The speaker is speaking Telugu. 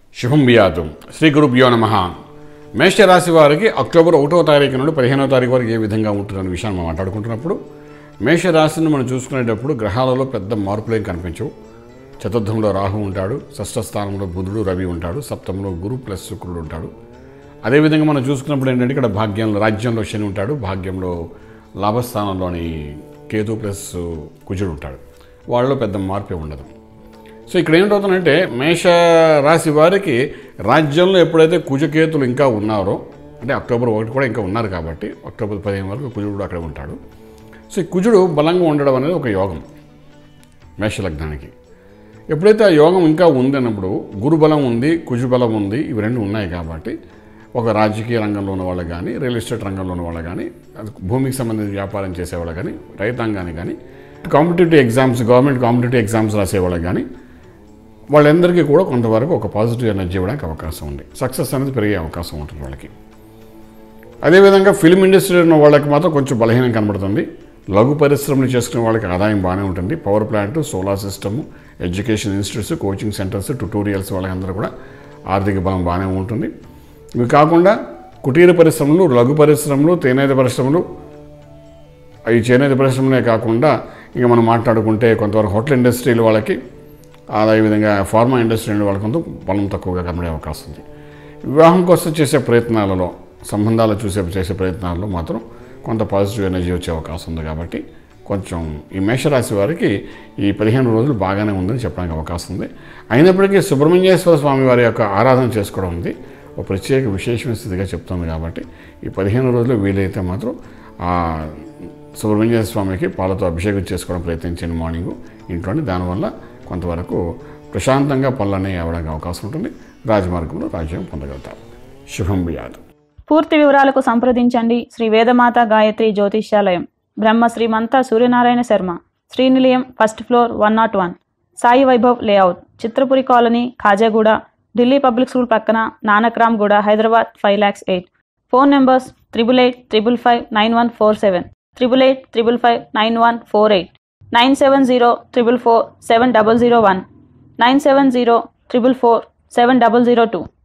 శుభం బియాదు శ్రీ గురుభ్యో నమ మేషరాశి వారికి అక్టోబర్ ఒకటో తారీఖు నుండి పదిహేనో తారీఖు వరకు ఏ విధంగా ఉంటుందనే విషయాన్ని మనం మాట్లాడుకుంటున్నప్పుడు మేషరాశిని మనం చూసుకునేటప్పుడు గ్రహాలలో పెద్ద మార్పులేం కనిపించవు చతుర్థంలో రాహు ఉంటాడు షష్ఠ స్థానంలో బుధుడు రవి ఉంటాడు సప్తంలో గురు ప్లస్ శుక్రుడు ఉంటాడు అదేవిధంగా మనం చూసుకున్నప్పుడు ఏంటంటే ఇక్కడ భాగ్యంలో రాజ్యంలో శని ఉంటాడు భాగ్యంలో లాభస్థానంలోని కేతు ప్లస్ కుజుడు ఉంటాడు వాళ్ళలో పెద్ద మార్పే ఉండదు సో ఇక్కడ ఏంటవుతుందంటే మేష రాశి వారికి రాజ్యంలో ఎప్పుడైతే కుజకేతులు ఇంకా ఉన్నారో అంటే అక్టోబర్ ఒకటి కూడా ఇంకా ఉన్నారు కాబట్టి అక్టోబర్ పదిహేను వరకు కుజుడు కూడా అక్కడే ఉంటాడు సో ఈ కుజుడు బలంగా ఉండడం అనేది ఒక యోగం మేషలగ్నానికి ఎప్పుడైతే ఆ యోగం ఇంకా ఉంది అన్నప్పుడు గురుబలం ఉంది కుజుబలం ఉంది ఇవి రెండు ఉన్నాయి కాబట్టి ఒక రాజకీయ రంగంలో ఉన్న వాళ్ళు కానీ రియల్ ఎస్టేట్ రంగంలో ఉన్న వాళ్ళు కానీ అది భూమికి సంబంధించిన వ్యాపారం చేసేవాళ్ళు కానీ రైతాంగాన్ని కానీ competitive exams government competitive exams రాసేవాళ్ళకి కానీ వాళ్ళందరికీ కూడా కొంతవరకు ఒక పాజిటివ్ ఎనర్జీ ఇవ్వడానికి అవకాశం ఉంది సక్సెస్ అనేది పెరిగే అవకాశం ఉంటుంది వాళ్ళకి అదేవిధంగా ఫిల్మ్ ఇండస్ట్రీలో ఉన్న వాళ్ళకి మాత్రం కొంచెం బలహీనం కనబడుతుంది లఘు పరిశ్రమలు చేసుకునే వాళ్ళకి ఆదాయం బాగానే ఉంటుంది power plant solar system education institutes coaching centres tutorials వాళ్ళందరూ కూడా ఆర్థిక బలం బాగానే ఉంటుంది ఇవి కాకుండా కుటీర పరిశ్రమలు లఘు పరిశ్రమలు చేనేత పరిశ్రమలు ఈ చేనేత పరిశ్రమలే కాకుండా ఇక మనం మాట్లాడుకుంటే కొంతవరకు హోటల్ ఇండస్ట్రీలు వాళ్ళకి అదేవిధంగా ఫార్మా ఇండస్ట్రీ వాళ్ళకి కొంత బలం తక్కువగా కనబడే అవకాశం ఉంది వివాహం కోసం చేసే ప్రయత్నాలలో సంబంధాలు చూసే చేసే ప్రయత్నాల్లో మాత్రం కొంత పాజిటివ్ ఎనర్జీ వచ్చే అవకాశం ఉంది కాబట్టి కొంచెం ఈ మేషరాశి వారికి ఈ పదిహేను రోజులు బాగానే ఉందని చెప్పడానికి అవకాశం ఉంది అయినప్పటికీ సుబ్రహ్మణ్యేశ్వర స్వామి వారి యొక్క ఆరాధన చేసుకోవడం ఉంది ఒక ప్రత్యేక విశేషమైన స్థితిగా చెప్తుంది కాబట్టి ఈ పదిహేను రోజులు వీలైతే మాత్రం ఆ సుబ్రహ్మణ్య స్వామికి పాలతో అభిషేకం చేసుకోవడం ప్రయత్నించండి మార్నింగ్ ఇంట్లోని దానివల్ల కొంతవరకు ప్రశాంతంగా పనులనే అవ్వడానికి అవకాశం ఉంటుంది రాజమార్గంలో రాజ్యం పొందగలుగుతారు శుభం బియాదు పూర్తి వివరాలకు సంప్రదించండి Shri Vedamata Gayatri Jyotishyalayam Brahma Srimantha Suryanarayana Sharma Srinilayam first floor one naught one Sai Vaibhav layout Chitrapuri colony Khajaguda Delhi public school పక్కన Nanakramguda Hyderabad five lakhs eight phone numbers triple eight triple five nine one four seven triple eight triple five nine one four eight nine seven zero triple four seven double zero one nine seven zero triple four seven double zero two